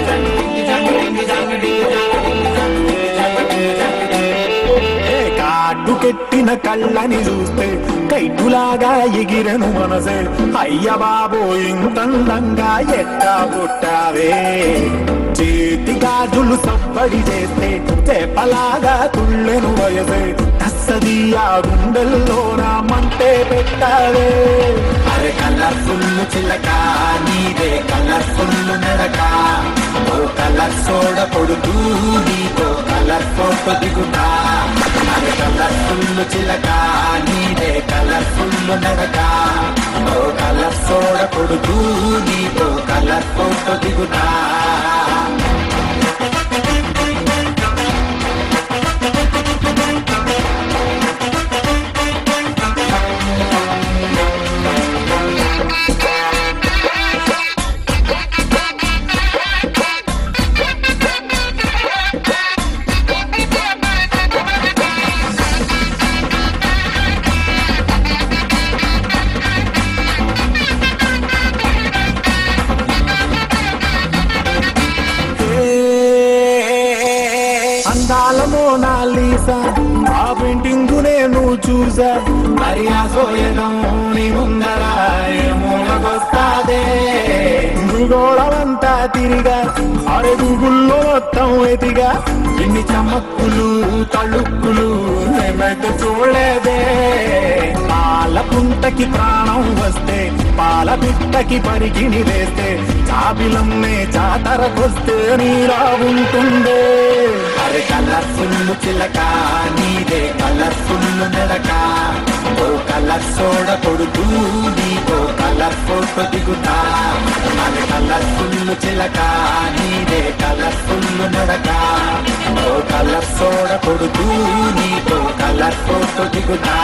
ఏ కాటుకెట్టిన కళ్ళని చూస్తే కైటులాగా ఎగిరెను మనసే అయ్య బాబో ఇంతందంగా ఎట్టా పుట్టావే చేతి గాజులు సవ్వడి చేస్తే చేపలాగా తుళ్ళెను వయసే తస్సదియా గుండెల్లో నా మంటే పెట్టావే అరే కలర్ఫుల్ చిలక నీదే కలర్ఫుల్ నడక ఓ కలర్ సోడ కొడుతూ నీతో కలర్ ఫోటో దిగుతా అరే కలర్ఫుల్ చిలక నీదే కలర్ఫుల్ నడక ఓ కలర్ సోడ కొడుతూ నీతో కలర్ ఫోటో దిగుతా అందాల మోనాలీసా ఆ పెయింటింగ్ నేను చూసా మరి ఆ సోయడం నీ ముందర ఏమూలకొస్తాదే భూగోళమంతా తిరిగా అరే గూగుల్లో మొత్తం ఎదిగా ఇన్ని చమక్కులు తళుక్కులు మేమైతే చూడలేదే పాల పుంటకి ప్రాణం వస్తే పాల పిట్టకి పరిగిని వేస్తే చాబిలమ్మే జాతరకొస్తే నీలా ఉంటుందే అరే కలర్ఫుల్ చిలక నీదే కలర్ఫుల్ నడక ఓ కలర్ సోడ కొడుతూ నీతో కలర్ ఫోటో దిగుతా అరే కలర్ఫుల్ చిలక నీదే కలర్ఫుల్ నడక ఓ కలర్ సోడ కొడుతూ నీతో కలర్ ఫోటో దిగుతా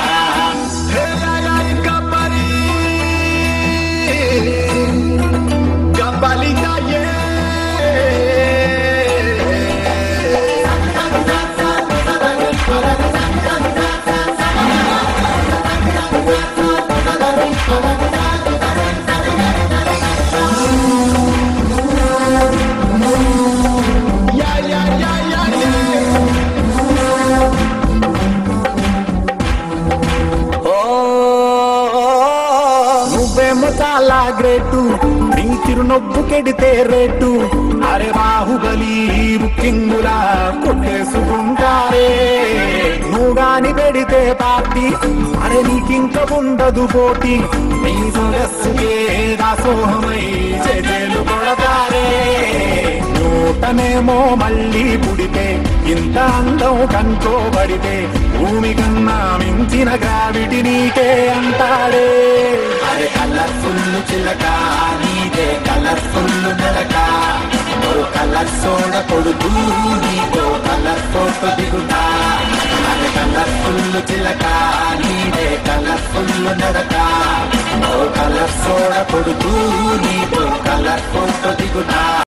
నువ్వేమో చాలా గ్రేటు నీ చిరునవ్వు కెడితే రేటు అరే బాహుబలి బుక్కింగులా కొట్టేసుకుంటారే నువ్వు గాని పెడితే పార్టీ అరే నీకింక ఉండదు పోటీ నీ సొగస్సుకే దాసోహమై చెజేలు కొడతారే నూటనేమో మళ్ళీ పుడితే ఇంత అందం కనుకోబడితే భూమి కన్నా మించిన గ్రావిటీ నీకే అంటాడే అరే కలర్ఫుల్ చిలక నీదే కలర్ఫుల్ నడక ఓ కలర్ సోడ కొడుతూ నీతో కలర్ ఫోటో దిగుతా అరే కలర్ఫుల్ చిలక నీదే కలర్ఫుల్ నడక ఓ కలర్ సోడ కొడుతూ నీతో కలర్ ఫోటో దిగుతా